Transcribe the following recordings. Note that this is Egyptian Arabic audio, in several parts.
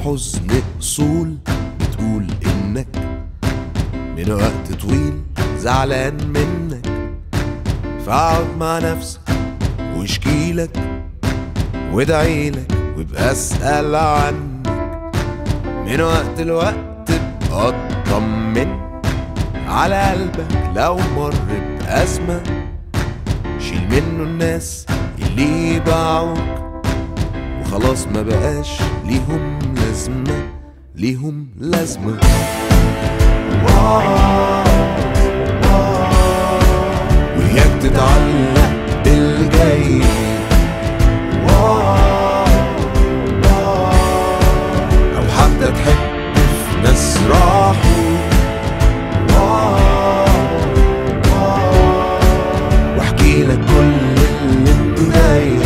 الحزن اصول بتقول انك من وقت طويل زعلان منك فاقعد مع نفسك واشكيلك وادعيلك وابقى اسأل عنك من وقت لوقت ابقى اطمن على قلبك لو مر بأزمة شيل منه الناس اللي باعوك وخلاص ما بقاش ليهم لازمة ليهم لازمة وياك تتعلق بالجاي أو حتى تحب في ناس راحوا واحكي لك كل اللي مضايق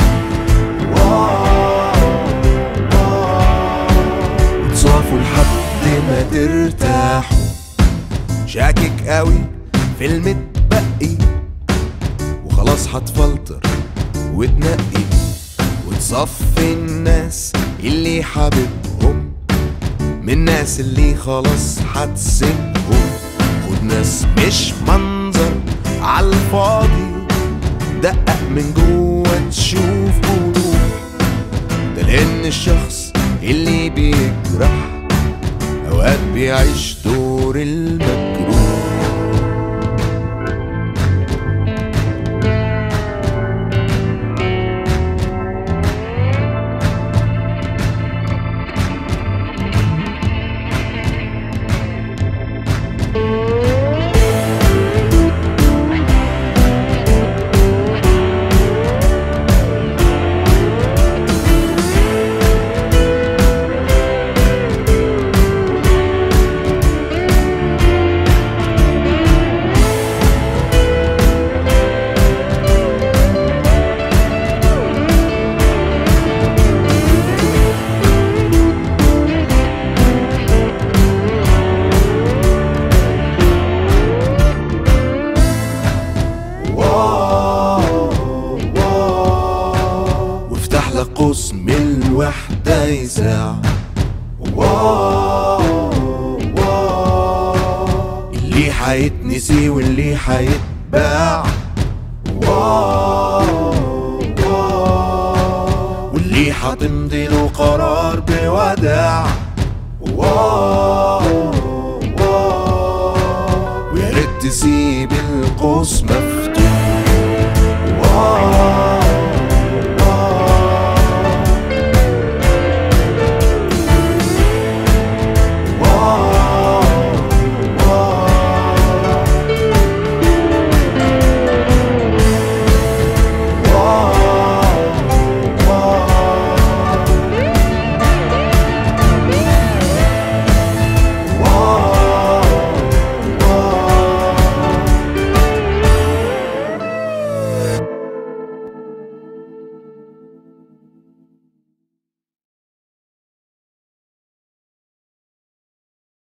وتصافوا لحد ما ترتاحوا شاكك قوي في المتبقي وخلاص هتفلتر وتنقي وتصفي الناس اللي حاببهم من الناس اللي خلاص هتسيبهم خد ناس مش منظر عالفاضي دقق من جوه تشوف قلوب ده لان الشخص اللي بيجرح اوقات بيعيش دور المجروح وافتح لك قوس من الوحدة يساع اللي حيتنسي واللي حيتباع واللي حتمضي له قرار بوداع ويا ريت تسيب القوس مفتوح